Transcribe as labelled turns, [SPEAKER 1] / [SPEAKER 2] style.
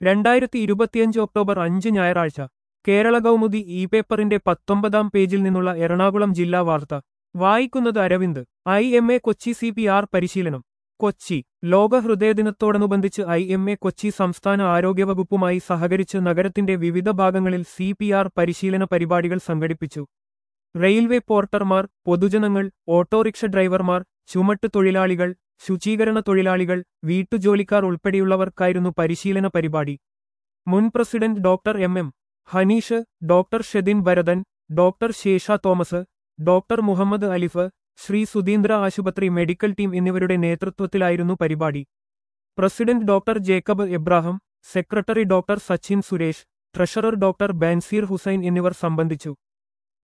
[SPEAKER 1] രണ്ടായിരത്തി ഇരുപത്തിയഞ്ച് ഒക്ടോബർ അഞ്ച് ഞായറാഴ്ച കേരള കൗമുദി ഇ പേപ്പറിന്റെ പത്തൊമ്പതാം പേജിൽ നിന്നുള്ള എറണാകുളം ജില്ലാ വാർത്ത വായിക്കുന്നത് Aravind I M A Kochi C P R പരിശീലനം കൊച്ചി ലോക ഹൃദയദിനത്തോടനുബന്ധിച്ച് ഐ എം എ കൊച്ചി സംസ്ഥാന ആരോഗ്യവകുപ്പുമായി സഹകരിച്ച് നഗരത്തിന്റെ വിവിധ ഭാഗങ്ങളിൽ സി പി ആർ പരിശീലന പരിപാടികൾ സംഘടിപ്പിച്ചു റെയിൽവേ പോർട്ടർമാർ പൊതുജനങ്ങൾ ഓട്ടോറിക്ഷ ഡ്രൈവർമാർ ചുമട്ട് തൊഴിലാളികൾ ശുചീകരണ തൊഴിലാളികൾ വീട്ടുജോലിക്കാർ ഉൾപ്പെടെയുള്ളവർക്കായിരുന്നു പരിശീലന പരിപാടി മുൻ president doctor M M Haneesh doctor Shedin Bharathan doctor Sesha Thomas doctor Muhammad Alif Sree Sudheendra ആശുപത്രി മെഡിക്കൽ ടീം എന്നിവരുടെ നേതൃത്വത്തിലായിരുന്നു പരിപാടി president doctor Jacob Abraham secretary doctor Sachin Suresh treasurer doctor Banseer Hussain എന്നിവർ സംബന്ധിച്ചു